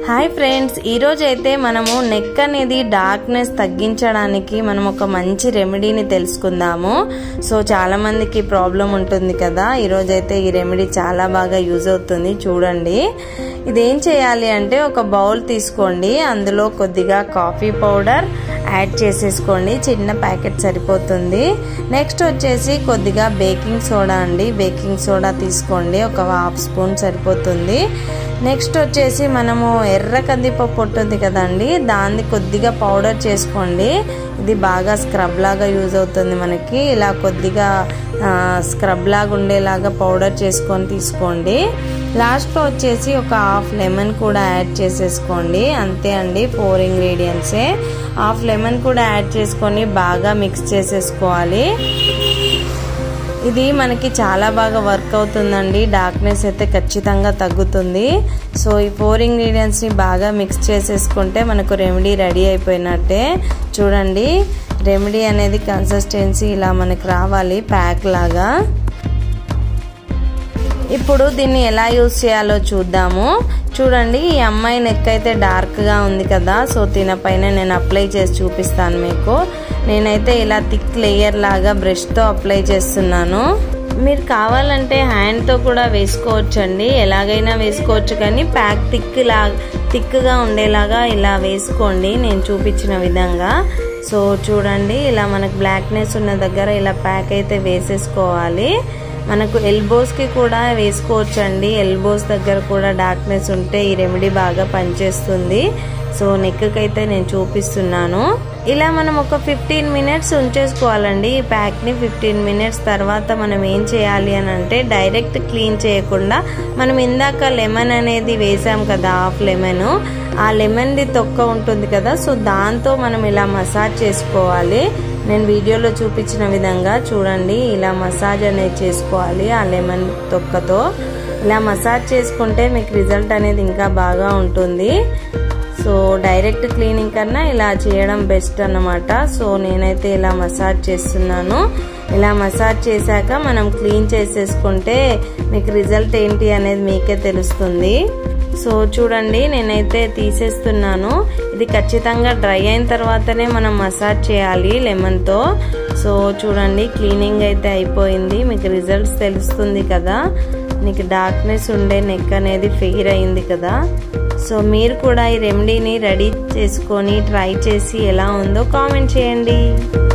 hi friends ఈరోజు అయితే మనము నెక్ అనేది డార్క్నెస్ తగ్గించడానికి మనం ఒక మంచి రెమెడీని తెలుసుకుందాము సో చాలా మందికి ప్రాబ్లం ఉంటుంది కదా ఈరోజు అయితే ఈ రెమెడీ చాలా బాగా యూజ్ అవుతుంది చూడండి ఇదేం చేయాలి అంటే ఒక బౌల్ తీసుకోండి అందులో కొద్దిగా కాఫీ పౌడర్ యాడ్ చేసేసుకోండి చిన్న ప్యాకెట్ సరిపోతుంది నెక్స్ట్ వచ్చేసి కొద్దిగా బేకింగ్ సోడా అండి బేకింగ్ సోడా తీసుకోండి ఒక హాఫ్ స్పూన్ సరిపోతుంది నెక్స్ట్ వచ్చేసి మనము ఎర్ర కందిపప్పు ఉంటుంది కదండి దాన్ని కొద్దిగా పౌడర్ చేసుకోండి ఇది బాగా స్క్రబ్ లాగా యూజ్ అవుతుంది మనకి ఇలా కొద్దిగా స్క్రబ్ లాగా ఉండేలాగా పౌడర్ చేసుకొని తీసుకోండి లాస్ట్లో వచ్చేసి ఒక హాఫ్ లెమన్ కూడా యాడ్ చేసేసుకోండి అంతే అండి ఫోర్ ఇంగ్రీడియంట్సే హాఫ్ లెమన్ కూడా యాడ్ చేసుకొని బాగా మిక్స్ చేసేసుకోవాలి ఇది మనకి చాలా బాగా వర్క్ అవుతుందండి డార్క్నెస్ అయితే ఖచ్చితంగా తగ్గుతుంది సో ఈ ఫోర్ ఇంగ్రీడియంట్స్ని బాగా మిక్స్ చేసేసుకుంటే మనకు రెమెడీ రెడీ అయిపోయినట్టే చూడండి రెమెడీ అనేది కన్సిస్టెన్సీ ఇలా మనకి రావాలి ప్యాక్ లాగా ఇప్పుడు దీన్ని ఎలా యూజ్ చేయాలో చూద్దాము చూడండి ఈ అమ్మాయి నెక్ అయితే డార్క్గా ఉంది కదా సో దీనిపైన నేను అప్లై చేసి చూపిస్తాను మీకు నేనైతే ఇలా థిక్ లేయర్ లాగా బ్రష్తో అప్లై చేస్తున్నాను మీరు కావాలంటే హ్యాండ్తో కూడా వేసుకోవచ్చు అండి ఎలాగైనా వేసుకోవచ్చు కానీ ప్యాక్ థిక్ లా థిక్గా ఉండేలాగా ఇలా వేసుకోండి నేను చూపించిన విధంగా సో చూడండి ఇలా మనకు బ్లాక్నెస్ ఉన్న దగ్గర ఇలా ప్యాక్ అయితే వేసేసుకోవాలి మనకు ఎల్బోస్కి కూడా వేసుకోవచ్చు అండి ఎల్బోస్ దగ్గర కూడా డార్క్నెస్ ఉంటే ఈ రెమెడీ బాగా పనిచేస్తుంది సో నెక్కి అయితే నేను చూపిస్తున్నాను ఇలా మనం ఒక ఫిఫ్టీన్ మినిట్స్ ఉంచేసుకోవాలండి ఈ ప్యాక్ని ఫిఫ్టీన్ మినిట్స్ తర్వాత మనం ఏం చేయాలి అని అంటే డైరెక్ట్ క్లీన్ చేయకుండా మనం ఇందాక లెమన్ అనేది వేసాం కదా హాఫ్ లెమన్ ఆ లెమన్ది తొక్క ఉంటుంది కదా సో దాంతో మనం ఇలా మసాజ్ చేసుకోవాలి నేను వీడియోలో చూపించిన విధంగా చూడండి ఇలా మసాజ్ అనేది చేసుకోవాలి ఆ లెమన్ తొక్కతో ఇలా మసాజ్ చేసుకుంటే మీకు రిజల్ట్ అనేది ఇంకా బాగా ఉంటుంది సో డైరెక్ట్ క్లీనింగ్ కన్నా ఇలా చేయడం బెస్ట్ అన్నమాట సో నేనైతే ఇలా మసాజ్ చేస్తున్నాను ఇలా మసాజ్ చేశాక మనం క్లీన్ చేసేసుకుంటే మీకు రిజల్ట్ ఏంటి అనేది మీకే తెలుస్తుంది సో చూడండి నేనైతే తీసేస్తున్నాను ఇది ఖచ్చితంగా డ్రై అయిన తర్వాతనే మనం మసాజ్ చేయాలి లెమన్తో సో చూడండి క్లీనింగ్ అయితే అయిపోయింది మీకు రిజల్ట్స్ తెలుస్తుంది కదా మీకు డార్క్నెస్ ఉండే నెక్ అనేది ఫెయిర్ అయింది కదా సో మీరు కూడా ఈ రెమెడీని రెడీ చేసుకొని ట్రై చేసి ఎలా ఉందో కామెంట్ చేయండి